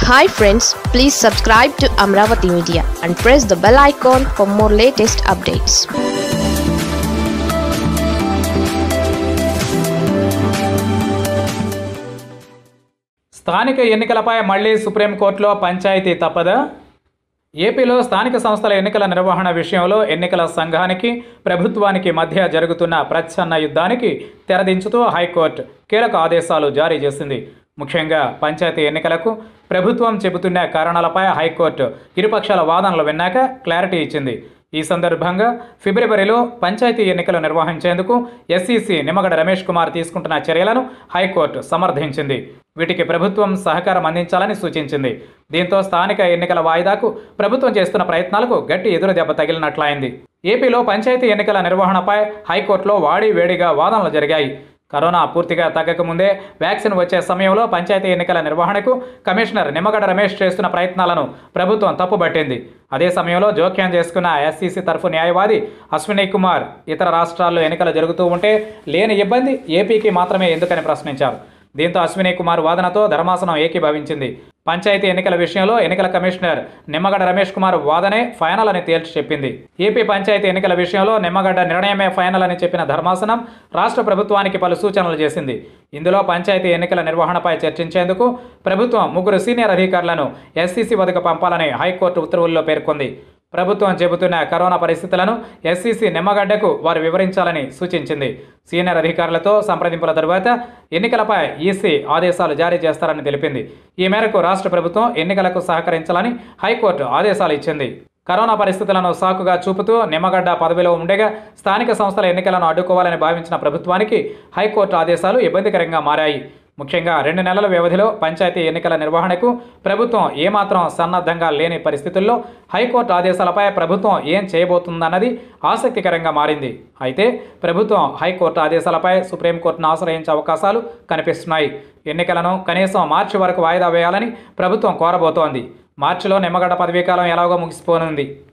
hi friends please subscribe to Amaravati media and press the bell icon for more latest updates స్థానిక ఎన్నికలపై మళ్లీ సుప్రీంకోర్టులో పంచాయతీ తప్పదా ఏపీలో స్థానిక సంస్థల ఎన్నికల నిర్వహణ విషయంలో ఎన్నికల సంఘానికి ప్రభుత్వానికి మధ్య జరుగుతున్న ప్రచ్ఛన్న యుద్ధానికి తెరదించుతూ హైకోర్టు కీలక ఆదేశాలు జారీ చేసింది ముఖ్యంగా పంచాయతీ ఎన్నికలకు ప్రభుత్వం చెబుతున్న కారణాలపై హైకోర్టు ఇరుపక్షాల వాదనలు విన్నాక క్లారిటీ ఇచ్చింది ఈ సందర్భంగా ఫిబ్రవరిలో పంచాయతీ ఎన్నికలు నిర్వహించేందుకు ఎస్ఈసి నిమ్మగడ్డ రమేష్ కుమార్ తీసుకుంటున్న చర్యలను హైకోర్టు సమర్థించింది వీటికి ప్రభుత్వం సహకారం అందించాలని సూచించింది దీంతో స్థానిక ఎన్నికల వాయిదాకు ప్రభుత్వం చేస్తున్న ప్రయత్నాలకు గట్టి ఎదురు దెబ్బ తగిలినట్లయింది ఏపీలో పంచాయతీ ఎన్నికల నిర్వహణపై హైకోర్టులో వాడి వేడిగా వాదనలు జరిగాయి కరోనా పూర్తిగా తగ్గకముందే వ్యాక్సిన్ వచ్చే సమయంలో పంచాయతీ ఎన్నికల నిర్వహణకు కమిషనర్ నిమ్మగడ్డ రమేష్ చేస్తున్న ప్రయత్నాలను ప్రభుత్వం తప్పుబట్టింది అదే సమయంలో జోక్యం చేసుకున్న ఎస్సీసీ తరఫు న్యాయవాది అశ్విని కుమార్ ఇతర రాష్ట్రాల్లో ఎన్నికలు జరుగుతూ ఉంటే లేని ఇబ్బంది ఏపీకి మాత్రమే ఎందుకని ప్రశ్నించారు దీంతో అశ్విని కుమార్ వాదనతో ధర్మాసనం ఏకీభవించింది పంచాయతీ ఎన్నికల విషయంలో ఎన్నికల కమిషనర్ నిమ్మగడ్డ రమేష్ కుమార్ వాదనే ఫైనల్ అని తేల్చి చెప్పింది ఏపీ పంచాయతీ ఎన్నికల విషయంలో నిమ్మగడ్డ నిర్ణయమే ఫైనల్ అని చెప్పిన ధర్మాసనం రాష్ట్ర ప్రభుత్వానికి పలు సూచనలు చేసింది ఇందులో పంచాయతీ ఎన్నికల నిర్వహణపై చర్చించేందుకు ప్రభుత్వం ముగ్గురు సీనియర్ అధికారులను ఎస్సీసీ వద్దకు పంపాలని హైకోర్టు ఉత్తర్వుల్లో పేర్కొంది ప్రభుత్వం చెబుతున్న కరోనా పరిస్థితులను ఎస్సీసీ నిమ్మగడ్డకు వారు వివరించాలని సూచించింది సీనియర్ అధికారులతో సంప్రదింపుల తరువాత ఎన్నికలపై ఈసీ ఆదేశాలు జారీ చేస్తారని తెలిపింది ఈ మేరకు రాష్ట్ర ప్రభుత్వం ఎన్నికలకు సహకరించాలని హైకోర్టు ఆదేశాలు ఇచ్చింది కరోనా పరిస్థితులను సాకుగా చూపుతూ నిమ్మగడ్డ పదవిలో ఉండగా స్థానిక సంస్థల ఎన్నికలను అడ్డుకోవాలని భావించిన ప్రభుత్వానికి హైకోర్టు ఆదేశాలు ఇబ్బందికరంగా మారాయి ముఖ్యంగా రెండు నెలల వ్యవధిలో పంచాయతీ ఎన్నికల నిర్వహణకు ప్రభుత్వం ఏమాత్రం సన్నద్ధంగా లేని పరిస్థితుల్లో హైకోర్టు ఆదేశాలపై ప్రభుత్వం ఏం చేయబోతుందన్నది ఆసక్తికరంగా మారింది అయితే ప్రభుత్వం హైకోర్టు ఆదేశాలపై సుప్రీంకోర్టును ఆశ్రయించే అవకాశాలు కనిపిస్తున్నాయి ఎన్నికలను కనీసం మార్చి వరకు వాయిదా వేయాలని ప్రభుత్వం కోరబోతోంది మార్చిలో నిమ్మగడ్డ పదవీకాలం ఎలాగో ముగిసిపోనుంది